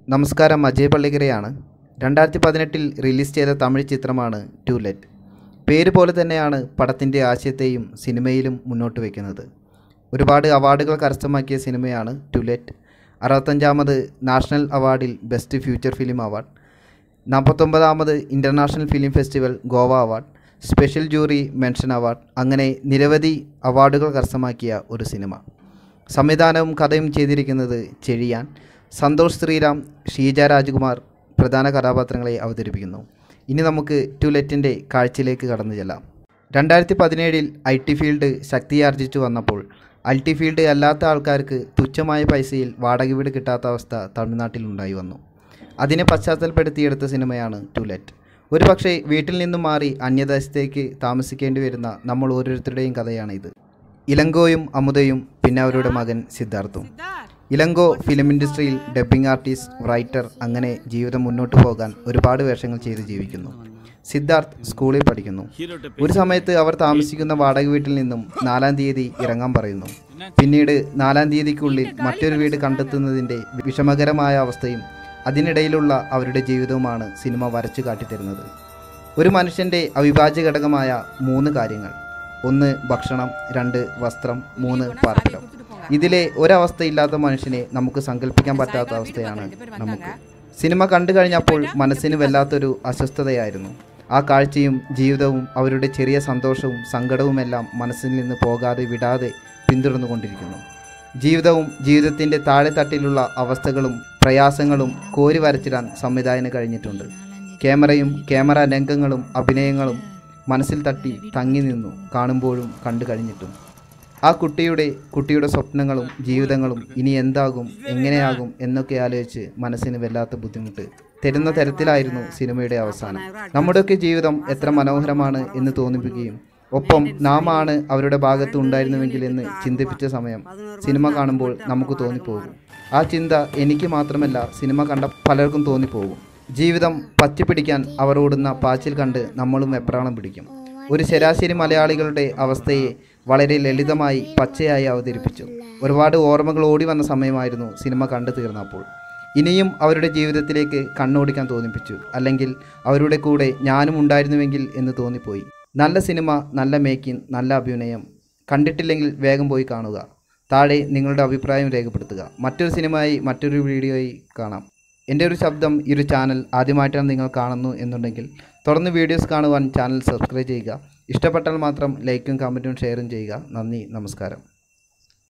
നമസ്കാരം അജയ് പള്ളിക്കരയാണ് രണ്ടായിരത്തി പതിനെട്ടിൽ റിലീസ് ചെയ്ത തമിഴ് ചിത്രമാണ് ടു ലെറ്റ് പേര് പോലെ തന്നെയാണ് പടത്തിൻ്റെ ആശയത്തെയും സിനിമയിലും മുന്നോട്ട് വയ്ക്കുന്നത് ഒരുപാട് അവാർഡുകൾ കരസ്ഥമാക്കിയ സിനിമയാണ് ടു ലെറ്റ് അറുപത്തഞ്ചാമത് നാഷണൽ അവാർഡിൽ ബെസ്റ്റ് ഫ്യൂച്ചർ ഫിലിം അവാർഡ് നാൽപ്പത്തൊമ്പതാമത് international film festival Goa award special jury mention award അങ്ങനെ നിരവധി അവാർഡുകൾ കരസ്ഥമാക്കിയ ഒരു സിനിമ സംവിധാനവും കഥയും ചെയ്തിരിക്കുന്നത് ചെഴിയാൻ സന്തോഷ് ശ്രീറാം ഷീജ രാജ്കുമാർ പ്രധാന കഥാപാത്രങ്ങളെ അവതരിപ്പിക്കുന്നു ഇനി നമുക്ക് ടുലെറ്റിൻ്റെ കാഴ്ചയിലേക്ക് കടന്നു ചെല്ലാം രണ്ടായിരത്തി പതിനേഴിൽ ഐ ടി ഫീൽഡ് ശക്തിയാർജിച്ചു വന്നപ്പോൾ ഐ ടി ഫീൽഡ് അല്ലാത്ത ആൾക്കാർക്ക് തുച്ഛമായ പൈസയിൽ വാടക വീട് കിട്ടാത്ത അവസ്ഥ തമിഴ്നാട്ടിൽ ഉണ്ടായി വന്നു അതിനെ പശ്ചാത്തലപ്പെടുത്തിയെടുത്ത സിനിമയാണ് ടുലെറ്റ് ഒരു പക്ഷേ വീട്ടിൽ നിന്നും മാറി അന്യദേശത്തേക്ക് താമസിക്കേണ്ടി വരുന്ന നമ്മൾ ഓരോരുത്തരുടെയും കഥയാണ് ഇത് ഇലങ്കോയും അമുദയും പിന്നെ അവരുടെ മകൻ സിദ്ധാർത്ഥും ഇലങ്കോ ഫിലിം ഇൻഡസ്ട്രിയിൽ ഡബ്ബിംഗ് ആർട്ടിസ്റ്റ് റൈറ്റർ അങ്ങനെ ജീവിതം മുന്നോട്ട് പോകാൻ ഒരുപാട് വേഷങ്ങൾ ചെയ്ത് ജീവിക്കുന്നു സിദ്ധാർത്ഥ് സ്കൂളിൽ പഠിക്കുന്നു ഒരു സമയത്ത് അവർ താമസിക്കുന്ന വാടക വീട്ടിൽ നിന്നും നാലാം തീയതി ഇറങ്ങാൻ പറയുന്നു പിന്നീട് നാലാം തീയതിക്കുള്ളിൽ മറ്റൊരു വീട് കണ്ടെത്തുന്നതിൻ്റെ വിഷമകരമായ അവസ്ഥയും അതിനിടയിലുള്ള അവരുടെ ജീവിതവുമാണ് സിനിമ വരച്ചു കാട്ടിത്തരുന്നത് ഒരു മനുഷ്യൻ്റെ അവിഭാജ്യ ഘടകമായ മൂന്ന് കാര്യങ്ങൾ ഒന്ന് ഭക്ഷണം രണ്ട് വസ്ത്രം മൂന്ന് പാർപ്പിടം ഇതിലെ ഒരവസ്ഥയില്ലാത്ത മനുഷ്യനെ നമുക്ക് സങ്കല്പിക്കാൻ പറ്റാത്ത അവസ്ഥയാണ് നമുക്ക് സിനിമ കണ്ടു കഴിഞ്ഞപ്പോൾ മനസ്സിന് വല്ലാത്തൊരു അസ്വസ്ഥതയായിരുന്നു ആ കാഴ്ചയും ജീവിതവും അവരുടെ ചെറിയ സന്തോഷവും സങ്കടവുമെല്ലാം മനസ്സിൽ നിന്ന് പോകാതെ വിടാതെ പിന്തുടർന്നുകൊണ്ടിരിക്കുന്നു ജീവിതവും ജീവിതത്തിൻ്റെ താഴെത്തട്ടിലുള്ള അവസ്ഥകളും പ്രയാസങ്ങളും കോരി വരച്ചിടാൻ സംവിധായകന് കഴിഞ്ഞിട്ടുണ്ട് ക്യാമറയും ക്യാമറ രംഗങ്ങളും അഭിനയങ്ങളും മനസ്സിൽ തട്ടി തങ്ങി നിന്നു കാണുമ്പോഴും കണ്ടു കഴിഞ്ഞിട്ടും ആ കുട്ടിയുടെ കുട്ടിയുടെ സ്വപ്നങ്ങളും ജീവിതങ്ങളും ഇനി എന്താകും എങ്ങനെയാകും എന്നൊക്കെ ആലോചിച്ച് മനസ്സിന് വല്ലാത്ത ബുദ്ധിമുട്ട് തരുന്ന തരത്തിലായിരുന്നു സിനിമയുടെ അവസാനം നമ്മുടെയൊക്കെ ജീവിതം എത്ര മനോഹരമാണ് എന്ന് തോന്നിപ്പിക്കുകയും ഒപ്പം നാം ആണ് അവരുടെ ഭാഗത്ത് ഉണ്ടായിരുന്നുവെങ്കിൽ എന്ന് ചിന്തിപ്പിച്ച സമയം സിനിമ കാണുമ്പോൾ നമുക്ക് തോന്നിപ്പോകും ആ ചിന്ത എനിക്ക് മാത്രമല്ല സിനിമ കണ്ട പലർക്കും തോന്നിപ്പോകും ജീവിതം പറ്റിപ്പിടിക്കാൻ അവർ ഓടുന്ന പാച്ചിൽ കണ്ട് നമ്മളും എപ്രാളം പിടിക്കും ഒരു ശരാശരി മലയാളികളുടെ അവസ്ഥയെ വളരെ ലളിതമായി പച്ചയായി അവതരിപ്പിച്ചു ഒരുപാട് ഓർമ്മകൾ ഓടി വന്ന സമയമായിരുന്നു സിനിമ കണ്ടു തീർന്നപ്പോൾ ഇനിയും അവരുടെ ജീവിതത്തിലേക്ക് കണ്ണോടിക്കാൻ തോന്നിപ്പിച്ചു അല്ലെങ്കിൽ അവരുടെ കൂടെ ഞാനും ഉണ്ടായിരുന്നുവെങ്കിൽ എന്ന് തോന്നിപ്പോയി നല്ല സിനിമ നല്ല മേക്കിംഗ് നല്ല അഭിനയം കണ്ടിട്ടില്ലെങ്കിൽ വേഗം പോയി കാണുക താഴെ നിങ്ങളുടെ അഭിപ്രായം രേഖപ്പെടുത്തുക മറ്റൊരു സിനിമയായി മറ്റൊരു വീഡിയോയിൽ കാണാം എൻ്റെ ഒരു ശബ്ദം ഈ ഒരു ചാനൽ ആദ്യമായിട്ടാണ് നിങ്ങൾ കാണുന്നു എന്നുണ്ടെങ്കിൽ തുടർന്ന് വീഡിയോസ് കാണുവാൻ ചാനൽ സബ്സ്ക്രൈബ് ചെയ്യുക ഇഷ്ടപ്പെട്ടാൽ മാത്രം ലൈക്കും കമൻറ്റും ഷെയറും ചെയ്യുക നന്ദി നമസ്കാരം